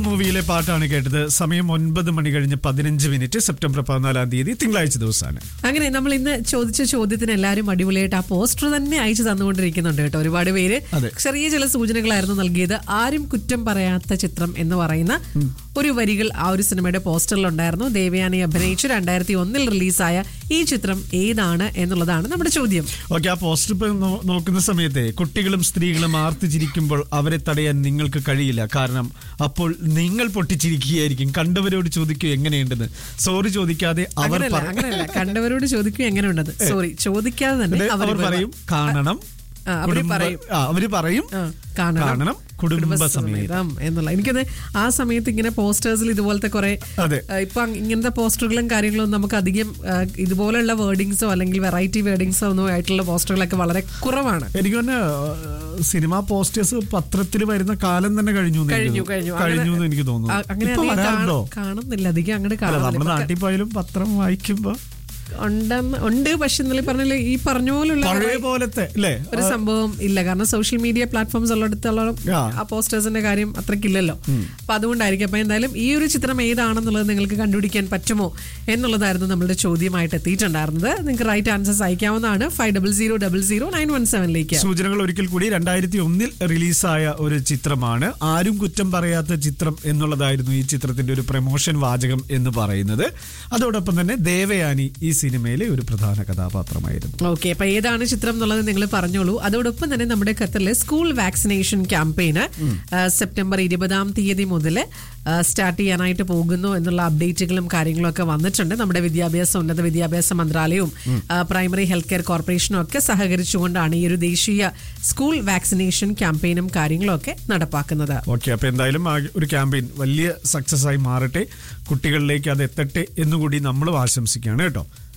മൂവിയിലെ പാട്ടാണ് കേട്ടത് സമയം ഒൻപത് മണി കഴിഞ്ഞ് പതിനഞ്ച് മിനിറ്റ് സെപ്റ്റംബർ പതിനാലാം തീയതി തിങ്കളാഴ്ച ദിവസമാണ് അങ്ങനെ നമ്മൾ ഇന്ന് ചോദിച്ച ചോദ്യത്തിന് എല്ലാവരും അടിപൊളിയായിട്ട് ആ പോസ്റ്റർ തന്നെ അയച്ചു തന്നുകൊണ്ടിരിക്കുന്നുണ്ട് കേട്ടോ ഒരുപാട് പേര് അതെ. ചെറിയ ചില സൂചനകളായിരുന്നു നൽകിയത് ആരും കുറ്റം പറയാത്ത ചിത്രം എന്ന് പറയുന്ന ഒരു വരികൾ ആ ഒരു സിനിമയുടെ പോസ്റ്ററിൽ ഉണ്ടായിരുന്നു ദേവയാനി അഭിനയിച്ച് രണ്ടായിരത്തി ഒന്നിൽ റിലീസായ ഈ ചിത്രം ഏതാണ് എന്നുള്ളതാണ് നമ്മുടെ ചോദ്യം ഓക്കെ ആ പോസ്റ്റർ ഇപ്പൊ നോ- നോക്കുന്ന സമയത്തെ കുട്ടികളും സ്ത്രീകളും ആർത്തിച്ചിരിക്കുമ്പോൾ അവരെ തടയാൻ നിങ്ങൾക്ക് കഴിയില്ല കാരണം അപ്പോൾ നിങ്ങൾ പൊട്ടിച്ചിരിക്കുകയായിരിക്കും കണ്ടവരോട് ചോദിക്കൂ എങ്ങനെയുണ്ടെന്ന് സോറി ചോദിക്കാതെ അവർ അങ്ങനെയല്ല പറ- അങ്ങനെയല്ല കണ്ടവരോട് ചോദിക്കും എങ്ങനെ ഉണ്ടെന്ന് സോറി ചോദിക്കാതെ തന്നെ അതെ, അവർ അവർ പറയും കാണണം ആ, അവര് കുടുംബ- പറയും. ആ, അവര് പറയും ആ, കാണണം. കാണണം കുടുംബസമേതം കുടുംബസമേതം എന്നുള്ള എനിക്കത് ആ സമയത്ത് ഇങ്ങനെ പോസ്റ്റേഴ്സിൽ ഇതുപോലത്തെ കുറെ അതെ. ഇപ്പൊ അങ് ഇങ്ങനത്തെ പോസ്റ്ററുകളും കാര്യങ്ങളും നമുക്ക് അധികം ആ, ഇതുപോലെയുള്ള വേർഡിങ്സോ അല്ലെങ്കിൽ വെറൈറ്റി വേർഡിങ്സോ ഒന്നും ആയിട്ടുള്ള പോസ്റ്ററുകളൊക്കെ വളരെ കുറവാണ് എനിക്ക് തന്നെ സിനിമ പോസ്റ്റേഴ്സ് പത്രത്തിൽ വരുന്ന കാലം തന്നെ കഴിഞ്ഞു എന്ന് കഴിഞ്ഞു എനിക്ക് കഴിഞ്ഞു കഴിഞ്ഞു എന്ന് അങ്ങനെ- എനിക്ക് തോന്നുന്നു ആ, അങ്ങനെ ഇപ്പൊ അധികം വരാറുണ്ടോ കാണ- കാണുന്നില്ല അധികം അങ്ങോട്ട് അല്ല നമ്മുടെ കാണുന്നില്ല നാട്ടിൽ പോയാലും പത്രം വായിക്കുമ്പോ ഉണ്ടെന്ന് ഉണ്ട് പക്ഷെ ഇന്നലെ പറഞ്ഞ ഈ പറഞ്ഞ പോലുള്ള പഴയ പോലത്തെ അല്ലേ ഒരു സംഭവം ഇല്ല കാരണം സോഷ്യൽ മീഡിയ പ്ലാറ്റ്ഫോംസ് ഉള്ളിടത്തോളം ആ. ആ പോസ്റ്റേഴ്സിന്റെ കാര്യം അത്രക്കില്ലല്ലോ അപ്പൊ അതുകൊണ്ടായിരിക്കും അപ്പൊ എന്തായാലും ഈ ഒരു ചിത്രം ഏതാണെന്നുള്ളത് നിങ്ങൾക്ക് കണ്ടുപിടിക്കാൻ പറ്റുമോ എന്നുള്ളതായിരുന്നു നമ്മളുടെ ചോദ്യമായിട്ട് എത്തിയിട്ടുണ്ടായിരുന്നത് നിങ്ങൾക്ക് റൈറ്റ് ആൻസേഴ്സ് അയക്കാവുന്നതാണ് five double zero double zero nine one സെവനിലേക്ക് സൂചനകൾ ഒരിക്കൽ കൂടി രണ്ടായിരത്തി ഒന്നിൽ റിലീസായ ഒരു ചിത്രമാണ് ആരും കുറ്റം പറയാത്ത ചിത്രം എന്നുള്ളതായിരുന്നു ഈ ചിത്രത്തിന്റെ ഒരു പ്രമോഷൻ വാചകം എന്ന് പറയുന്നത് അതോടൊപ്പം തന്നെ ദേവയാനി ഈ സിനിമയിലെ ഒരു പ്രധാന കഥാപാത്രമായിരുന്നു ഓക്കെ അപ്പൊ ഏതാണ് ചിത്രം എന്നുള്ളത് നിങ്ങൾ പറഞ്ഞോളൂ അതോടൊപ്പം തന്നെ നമ്മുടെ ഖത്തറിലെ സ്കൂൾ വാക്സിനേഷൻ ക്യാമ്പയിന് സെപ്റ്റംബർ ഇരുപതാം തീയതി മുതൽ സ്റ്റാർട്ട് ചെയ്യാനായിട്ട് പോകുന്നു എന്നുള്ള അപ്ഡേറ്റുകളും കാര്യങ്ങളും ഒക്കെ വന്നിട്ടുണ്ട് നമ്മുടെ വിദ്യാഭ്യാസ ഉന്നത വിദ്യാഭ്യാസ മന്ത്രാലയവും ആ, പ്രൈമറി ഹെൽത്ത് കെയർ കോർപ്പറേഷനും ഒക്കെ സഹകരിച്ചുകൊണ്ടാണ് ഈ ഒരു ദേശീയ സ്കൂൾ വാക്സിനേഷൻ ക്യാമ്പയിനും കാര്യങ്ങളും ഒക്കെ നടപ്പാക്കുന്നത് ഓക്കെ അപ്പൊ എന്തായാലും ആ ഒരു ക്യാമ്പയിൻ വലിയ സക്സസ് ആയി മാറട്ടെ കുട്ടികളിലേക്ക് അത് എത്തട്ടെ എന്നുകൂടി നമ്മളും ആശംസിക്കുകയാണ് കേട്ടോ